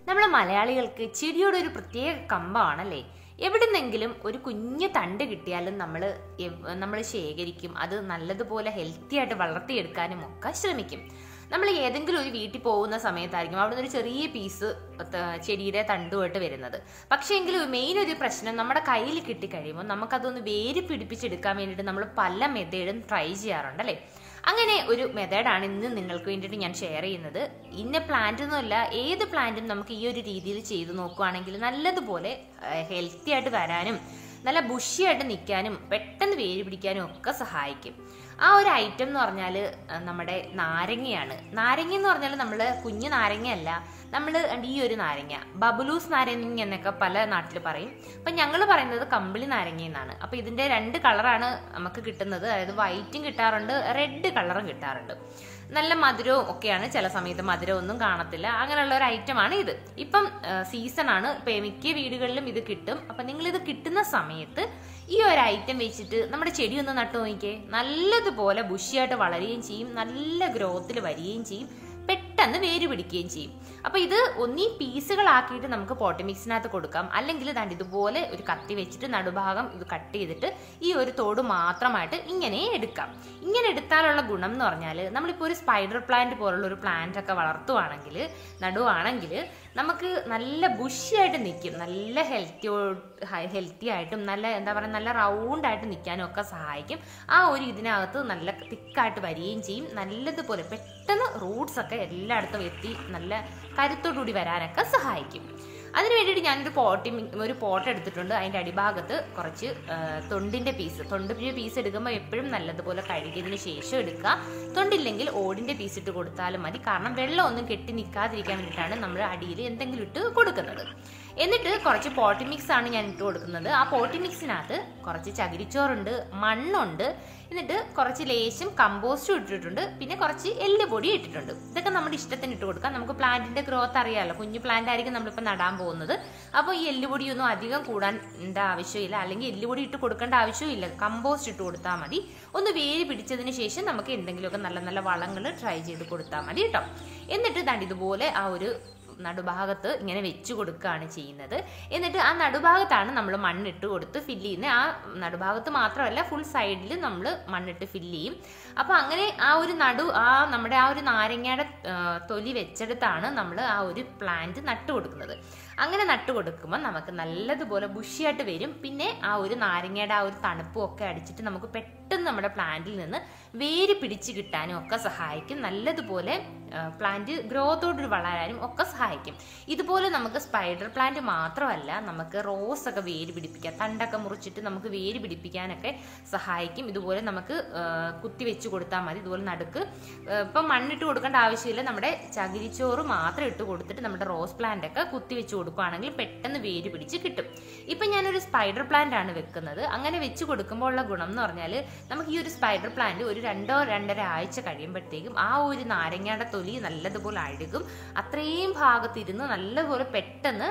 നമ്മൾ മലയാളികൾക്ക് ചെടിയോട് ഒരു പ്രത്യേക കമ്പമാണല്ലേ എവിടുന്നെങ്കിലും ഒരു കുഞ്ഞു തണ്ട് കിട്ടിയാലും നമ്മൾ നമ്മൾ ശേഖരിക്കും അത് നല്ലതുപോലെ ഹെൽത്തി ആയിട്ട് വളർത്തിയെടുക്കാനും ഒക്കെ ശ്രമിക്കും നമ്മൾ ഏതെങ്കിലും ഒരു വീട്ടിൽ പോകുന്ന സമയത്തായിരിക്കും അവിടെ നിന്ന് ഒരു ചെറിയ പീസ് ചെടിയുടെ തണ്ടുമായിട്ട് വരുന്നത് പക്ഷേ എങ്കിലും മെയിൻ ഒരു പ്രശ്നം നമ്മുടെ കയ്യിൽ കിട്ടിക്കഴിയുമ്പോൾ നമുക്കതൊന്ന് വേര് പിടിപ്പിച്ചെടുക്കാൻ വേണ്ടിയിട്ട് നമ്മൾ പല മെത്തേഡും ട്രൈ ചെയ്യാറുണ്ട് അല്ലേ അങ്ങനെ ഒരു മെത്തേഡാണ് ഇന്ന് നിങ്ങൾക്ക് വേണ്ടിയിട്ട് ഞാൻ ഷെയർ ചെയ്യുന്നത് ഇന്ന പ്ലാന്റ് ഒന്നുമല്ല ഏത് പ്ലാന്റും നമുക്ക് ഈ ഒരു രീതിയിൽ ചെയ്തു നോക്കുകയാണെങ്കിൽ നല്ലതുപോലെ ഹെൽത്തി ആയിട്ട് വരാനും നല്ല ബുഷിയായിട്ട് നിൽക്കാനും പെട്ടെന്ന് വേര് പിടിക്കാനും ഒക്കെ സഹായിക്കും ആ ഒരു ഐറ്റം എന്ന് പറഞ്ഞാൽ നമ്മുടെ നാരങ്ങയാണ് നാരങ്ങ എന്ന് പറഞ്ഞാൽ നമ്മൾ കുഞ്ഞു നാരങ്ങയല്ല നമ്മൾ ഈ ഒരു നാരങ്ങ ബബുലൂസ് നാരങ്ങ എന്നൊക്കെ പല നാട്ടിൽ പറയും അപ്പം ഞങ്ങൾ പറയുന്നത് കമ്പിളി നാരങ്ങ എന്നാണ് അപ്പം ഇതിൻ്റെ രണ്ട് കളറാണ് നമുക്ക് കിട്ടുന്നത് അതായത് വൈറ്റും കിട്ടാറുണ്ട് റെഡ് കളറും കിട്ടാറുണ്ട് നല്ല മധുരവും ഒക്കെയാണ് ചില സമയത്ത് മധുരം ഒന്നും കാണത്തില്ല അങ്ങനെയുള്ള ഒരു ഐറ്റമാണ് ഇത് ഇപ്പം സീസൺ ആണ് ഇപ്പം മിക്ക വീടുകളിലും ഇത് കിട്ടും അപ്പം നിങ്ങൾ ഇത് കിട്ടുന്ന സമയത്ത് ഈ ഒരു ഐറ്റം വെച്ചിട്ട് നമ്മുടെ ചെടി ഒന്ന് നട്ടു നോക്കിയേ നല്ലതുപോലെ ബുഷിയായിട്ട് വളരുകയും ചെയ്യും നല്ല ഗ്രോത്തിൽ വരികയും ചെയ്യും പെട്ടെന്ന് വേര് പിടിക്കുകയും ചെയ്യും അപ്പൊ ഇത് ഒന്നീ പീസുകളാക്കിയിട്ട് നമുക്ക് പോട്ടി മിക്സിനകത്ത് കൊടുക്കാം അല്ലെങ്കിൽ ദാണ്ട് ഇതുപോലെ ഒരു കത്തി വെച്ചിട്ട് നടുഭാഗം ഇത് കട്ട് ചെയ്തിട്ട് ഈ ഒരു തോട് മാത്രമായിട്ട് ഇങ്ങനെ എടുക്കാം ഇങ്ങനെ എടുത്താലുള്ള ഗുണം എന്ന് പറഞ്ഞാൽ നമ്മളിപ്പോൾ ഒരു സ്പൈഡർ പ്ലാന്റ് പോലുള്ള ഒരു പ്ലാന്റ് ഒക്കെ വളർത്തുവാണെങ്കിൽ നടുവാണെങ്കിൽ നമുക്ക് നല്ല ബുഷിയായിട്ട് നിൽക്കും നല്ല ഹെൽത്തി ഹെൽത്തി ആയിട്ടും നല്ല എന്താ പറയുക നല്ല റൗണ്ട് ആയിട്ട് നിൽക്കാനും ഒക്കെ സഹായിക്കും ആ ഒരു ഇതിനകത്ത് നല്ല തിക്കായിട്ട് വരികയും ചെയ്യും നല്ലതുപോലെ പെട്ടെന്ന് റൂട്ട്സ് ഒക്കെ എല്ലായിടത്തും എത്തി നല്ല കരുത്തോടുകൂടി വരാനൊക്കെ സഹായിക്കും അതിന് വേണ്ടിയിട്ട് ഞാനൊരു പോട്ടി ഒരു പോട്ട് എടുത്തിട്ടുണ്ട് അതിൻ്റെ അടിഭാഗത്ത് കുറച്ച് തൊണ്ടിൻ്റെ പീസ് തൊണ്ട് പീസ് എടുക്കുമ്പോൾ എപ്പോഴും നല്ലതുപോലെ കഴുകിയതിന് ശേഷം എടുക്കുക തൊണ്ടില്ലെങ്കിൽ ഓടിൻ്റെ പീസ് ഇട്ട് കൊടുത്താലും മതി കാരണം വെള്ളം ഒന്നും കെട്ടി നിൽക്കാതിരിക്കാൻ വേണ്ടിയിട്ടാണ് നമ്മൾ അടിയിൽ എന്തെങ്കിലും ഇട്ട് കൊടുക്കുന്നത് എന്നിട്ട് കുറച്ച് പോട്ടി മിക്സ് ആണ് ഞാൻ ഇട്ട് കൊടുക്കുന്നത് ആ പോട്ടി മിക്സിനകത്ത് കുറച്ച് ചകിരിച്ചോറുണ്ട് മണ്ണുണ്ട് എന്നിട്ട് കുറച്ച് ലേശം കമ്പോസ്റ്റും ഇട്ടിട്ടുണ്ട് പിന്നെ കുറച്ച് എല്ലുപൊടി ഇട്ടിട്ടുണ്ട് ഇതൊക്കെ നമ്മുടെ ഇഷ്ടത്തിന് ഇട്ട് കൊടുക്കാം നമുക്ക് പ്ലാന്റിന്റെ ഗ്രോത്ത് അറിയാമല്ലോ കുഞ്ഞു പ്ലാന്റ് ആയിരിക്കും നമ്മളിപ്പോൾ നടാൻ പോകുന്നത് അപ്പോൾ ഈ എല്ലുപൊടിയൊന്നും അധികം കൂടാൻ ആവശ്യമില്ല അല്ലെങ്കിൽ എല്ലുപൊടി ഇട്ട് കൊടുക്കേണ്ട ആവശ്യമില്ല കമ്പോസ്റ്റ് ഇട്ട് കൊടുത്താൽ മതി ഒന്ന് വേര് പിടിച്ചതിന് ശേഷം നമുക്ക് എന്തെങ്കിലുമൊക്കെ നല്ല നല്ല വളങ്ങൾ ട്രൈ ചെയ്ത് കൊടുത്താൽ മതി കേട്ടോ എന്നിട്ട് ദാണ്ട് ഇതുപോലെ ആ ഒരു നടുഭാഗത്ത് ഇങ്ങനെ വെച്ച് കൊടുക്കുകയാണ് ചെയ്യുന്നത് എന്നിട്ട് ആ നടുഭാഗത്താണ് നമ്മൾ മണ്ണിട്ട് കൊടുത്ത് ഫില്ല് ചെയ്യുന്നത് ആ നടുഭാഗത്ത് മാത്രമല്ല ഫുൾ സൈഡിൽ നമ്മൾ മണ്ണിട്ട് ഫില്ല് ചെയ്യും അപ്പോൾ അങ്ങനെ ആ ഒരു നടു ആ നമ്മുടെ ആ ഒരു നാരങ്ങയുടെ തൊലി വെച്ചെടുത്താണ് നമ്മൾ ആ ഒരു പ്ലാന്റ് നട്ടു കൊടുക്കുന്നത് അങ്ങനെ നട്ടു കൊടുക്കുമ്പോൾ നമുക്ക് നല്ലതുപോലെ ബുഷിയായിട്ട് വരും പിന്നെ ആ ഒരു നാരങ്ങയുടെ ആ ഒരു തണുപ്പും ഒക്കെ അടിച്ചിട്ട് നമുക്ക് പെട്ടെന്ന് നമ്മുടെ പ്ലാന്റിൽ നിന്ന് വേര് പിടിച്ച് കിട്ടാനും ഒക്കെ സഹായിക്കും നല്ലതുപോലെ പ്ലാന്റ് ഗ്രോത്തോട് വളരാനും ഒക്കെ സഹായിക്കും ഇതുപോലെ നമുക്ക് സ്പൈഡർ പ്ലാന്റ് മാത്രമല്ല നമുക്ക് റോസ് ഒക്കെ വേര് പിടിപ്പിക്കാം തണ്ടൊക്കെ മുറിച്ചിട്ട് നമുക്ക് വേര് പിടിപ്പിക്കാനൊക്കെ സഹായിക്കും ഇതുപോലെ നമുക്ക് കുത്തി വെച്ച് കൊടുത്താൽ മതി ഇതുപോലെ നടുക്ക് ഇപ്പം മണ്ണിട്ട് കൊടുക്കേണ്ട ആവശ്യമില്ല നമ്മുടെ ചകിരിച്ചോറ് മാത്രം ഇട്ട് കൊടുത്തിട്ട് നമ്മുടെ റോസ് പ്ലാന്റ് ഒക്കെ കുത്തി വെച്ച് കൊടുക്കുകയാണെങ്കിൽ പെട്ടെന്ന് വേര് പിടിച്ച് കിട്ടും ഇപ്പം ഞാനൊരു സ്പൈഡർ പ്ലാന്റ് ആണ് വെക്കുന്നത് അങ്ങനെ വെച്ച് കൊടുക്കുമ്പോൾ ഉള്ള ഗുണം എന്ന് പറഞ്ഞാൽ നമുക്ക് ഈ ഒരു സ്പൈഡർ പ്ലാന്റ് ഒരു രണ്ടോ രണ്ടര ആഴ്ച കഴിയുമ്പോഴത്തേക്കും ആ ഒരു നാരങ്ങയുടെ തൊലി നല്ലതുപോലെ അഴുകും അത്രയും ഭാഗത്തിരുന്ന് നല്ലപോലെ പെട്ടെന്ന്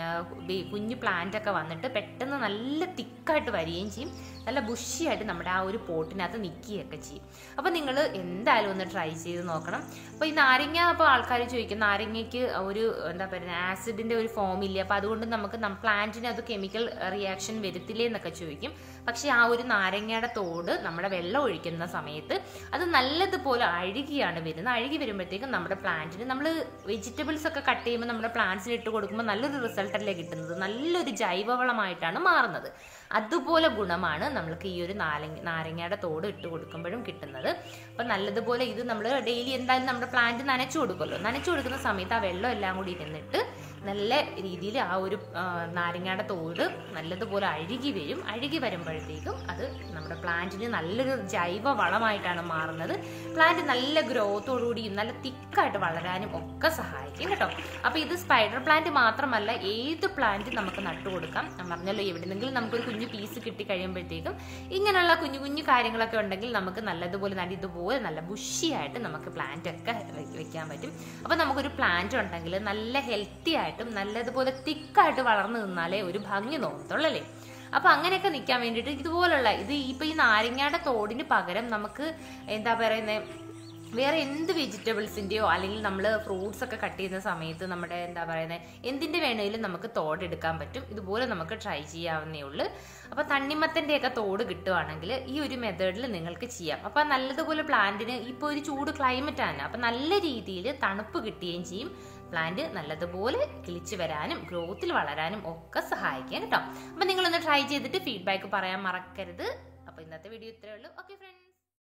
കുഞ്ഞു പ്ലാന്റ് ഒക്കെ വന്നിട്ട് പെട്ടെന്ന് നല്ല തിക്കായിട്ട് വരികയും ചെയ്യും നല്ല ബുഷിയായിട്ട് നമ്മുടെ ആ ഒരു പോട്ടിനകത്ത് നിൽക്കുകയൊക്കെ ചെയ്യും അപ്പോൾ നിങ്ങൾ എന്തായാലും ഒന്ന് ട്രൈ ചെയ്ത് നോക്കണം അപ്പോൾ ഈ നാരങ്ങ അപ്പോൾ ആൾക്കാർ ചോദിക്കും നാരങ്ങയ്ക്ക് ഒരു എന്താ പറയുക ആസിഡിൻ്റെ ഒരു ഫോം ഇല്ല അപ്പോൾ അതുകൊണ്ട് നമുക്ക് പ്ലാന്റിന് അത് കെമിക്കൽ റിയാക്ഷൻ വരത്തില്ലേ എന്നൊക്കെ ചോദിക്കും പക്ഷേ ആ ഒരു നാരങ്ങയുടെ തോട് നമ്മുടെ വെള്ളം ഒഴിക്കുന്ന സമയത്ത് അത് നല്ലതുപോലെ അഴുകിയാണ് വരുന്നത് അഴുകി വരുമ്പോഴത്തേക്കും നമ്മുടെ പ്ലാന്റിന് നമ്മൾ വെജിറ്റബിൾസ് ഒക്കെ കട്ട് ചെയ്യുമ്പോൾ നമ്മുടെ പ്ലാന്റ്സിന് ഇട്ട് കൊടുക്കുമ്പോൾ നല്ലൊരു റിസൾട്ടല്ലേ കിട്ടുന്നത് നല്ലൊരു ജൈവവളമായിട്ടാണ് മാറുന്നത് അതുപോലെ ഗുണമാണ് നമ്മൾക്ക് ഈ ഒരു നാരങ്ങ നാരങ്ങയുടെ തോട് ഇട്ട് കൊടുക്കുമ്പോഴും കിട്ടുന്നത് അപ്പം നല്ലതുപോലെ ഇത് നമ്മൾ ഡെയിലി എന്തായാലും നമ്മുടെ പ്ലാന്റ് നനച്ചു കൊടുക്കുമല്ലോ നനച്ചു കൊടുക്കുന്ന സമയത്ത് ആ വെള്ളം എല്ലാം കൂടി ഇരുന്നിട്ട് നല്ല രീതിയിൽ ആ ഒരു നാരങ്ങയുടെ തോട് നല്ലതുപോലെ അഴുകി വരും അഴുകി വരുമ്പോഴത്തേക്കും അത് നമ്മുടെ പ്ലാന്റിന് നല്ലൊരു ജൈവ വളമായിട്ടാണ് മാറുന്നത് പ്ലാന്റ് നല്ല ഗ്രോത്തോടുകൂടിയും നല്ല തിക്കായിട്ട് വളരാനും ഒക്കെ സഹായിക്കും കേട്ടോ അപ്പോൾ ഇത് സ്പൈഡർ പ്ലാന്റ് മാത്രമല്ല ഏത് പ്ലാന്റ് നമുക്ക് നട്ടു കൊടുക്കാം ഞാൻ പറഞ്ഞല്ലോ എവിടെന്നെങ്കിലും നമുക്കൊരു കുഞ്ഞു പീസ് കിട്ടി കഴിയുമ്പോഴത്തേക്കും ഇങ്ങനെയുള്ള കുഞ്ഞു കുഞ്ഞു കാര്യങ്ങളൊക്കെ ഉണ്ടെങ്കിൽ നമുക്ക് നല്ലതുപോലെ നല്ല ഇതുപോലെ നല്ല ബുഷിയായിട്ട് നമുക്ക് പ്ലാന്റ് ഒക്കെ വെക്കാൻ പറ്റും അപ്പോൾ നമുക്കൊരു പ്ലാന്റ് ഉണ്ടെങ്കിൽ നല്ല ഹെൽത്തി ആയിട്ടും നല്ലതുപോലെ തിക്കായിട്ട് വളർന്നു നിന്നാലേ ഒരു ഭംഗി തോന്നത്തുള്ളൂ അല്ലേ അപ്പൊ അങ്ങനെയൊക്കെ നിൽക്കാൻ വേണ്ടിയിട്ട് ഇതുപോലുള്ള ഇത് ഇപ്പൊ ഈ നാരങ്ങയുടെ തോടിന് പകരം നമുക്ക് എന്താ പറയുന്നത് വേറെ എന്ത് വെജിറ്റബിൾസിൻ്റെയോ അല്ലെങ്കിൽ നമ്മൾ ഫ്രൂട്ട്സ് ഒക്കെ കട്ട് ചെയ്യുന്ന സമയത്ത് നമ്മുടെ എന്താ പറയുന്നത് എന്തിൻ്റെ വേണമെങ്കിലും നമുക്ക് തോടെടുക്കാൻ പറ്റും ഇതുപോലെ നമുക്ക് ട്രൈ ചെയ്യാവുന്നേ ഉള്ളൂ അപ്പോൾ തണ്ണിമത്തൻ്റെയൊക്കെ തോട് കിട്ടുവാണെങ്കിൽ ഈ ഒരു മെത്തേഡിൽ നിങ്ങൾക്ക് ചെയ്യാം അപ്പോൾ നല്ലതുപോലെ പ്ലാന്റിന് ഇപ്പോൾ ഒരു ചൂട് ക്ലൈമറ്റ് ആണ് അപ്പോൾ നല്ല രീതിയിൽ തണുപ്പ് കിട്ടുകയും ചെയ്യും പ്ലാന്റ് നല്ലതുപോലെ കിളിച്ച് വരാനും ഗ്രോത്തിൽ വളരാനും ഒക്കെ സഹായിക്കാൻ കേട്ടോ അപ്പോൾ നിങ്ങളൊന്ന് ട്രൈ ചെയ്തിട്ട് ഫീഡ്ബാക്ക് പറയാൻ മറക്കരുത് അപ്പോൾ ഇന്നത്തെ വീഡിയോ ഇത്രയേ ഉള്ളൂ ഓക്കെ ഫ്രണ്ട്